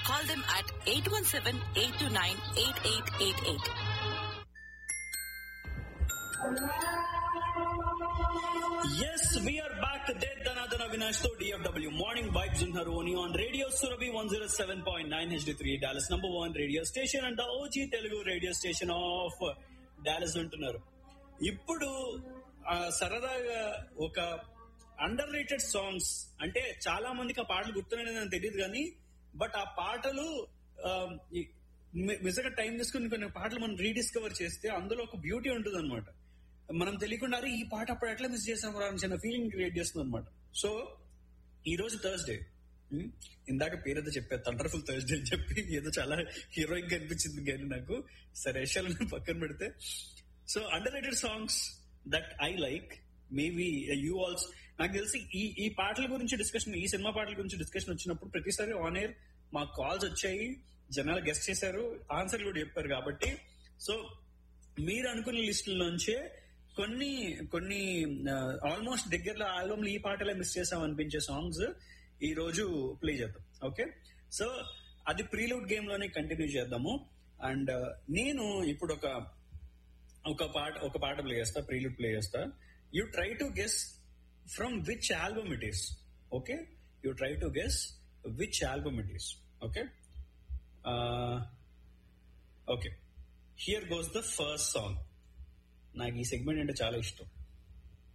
Call them at 817-829-8888. Yes, we are back. Dead Dhanadana Vinash to DFW Morning Vibes in Haroni on Radio Surabhi 107.9 HD3 Dallas number one radio station and the OG Telugu radio station of Dallas ఉంటున్నారు ఇప్పుడు ఆ, సరదాగా ఒక under underrated songs అంటే చాలా మందికి ఆ పాటలు గుర్తున్నది నాకు తెలియదు కానీ బట్ ఆ పాటలు ఆ, ఈ- మి- నిజంగా టైం తీసుకుని కొన్ని పాటలు మనం రీడిస్కవర్ చేస్తే అందులో ఒక బ్యూటీ ఉంటుంది అనమాట మనం తెలియకుండా "అరే, ఈ పాట అప్పుడు ఎట్లా మిస్ చేసాం రా" అని చిన్న ఫీలింగ్ క్రియేట్ చేస్తుంది అనమాట సో ఈ రోజు థర్స్డే ఇందాక పేరేదో చెప్పారు థండర్ఫుల్ థర్స్డే అని చెప్పి ఏదో చాలా హీరోయిక్ గా అనిపించింది కానీ నాకు సరే యశాలను పక్కన పెడితే so underrated songs that I like maybe you also నాకు తెలిసి ఈ ఈ పాటల గురించి డిస్కషన్ ఈ సినిమా పాటల గురించి డిస్కషన్ వచ్చినప్పుడు ప్రతిసారి ఆన్ ఎయిర్ మా కాల్స్ వచ్చాయి జనాలు గెస్ట్ చేశారు ఆన్సర్ కూడా చెప్పారు కాబట్టి సో మీరు అనుకున్న లిస్టుల నుంచే కొన్ని కొన్ని ఆల్మోస్ట్ దగ్గరలో ఆల్బమ్ ఈ పాటలే మిస్ చేసాం అనిపించే సాంగ్స్ ఈ రోజు ప్లే చేద్దాం ఓకే సో అది ప్రీలూడ్ గేమ్ లోనే కంటిన్యూ చేద్దాము అండ్ నేను ఇప్పుడు ఒక ఒక పాట ఒక పాట ప్లే చేస్తా ప్రీలూడ్ ప్లే చేస్తా you try to guess from which album it is okay you try to guess which album it is okay okay here goes the first song నాకు ఈ సెగ్మెంట్ అంటే చాలా ఇష్టం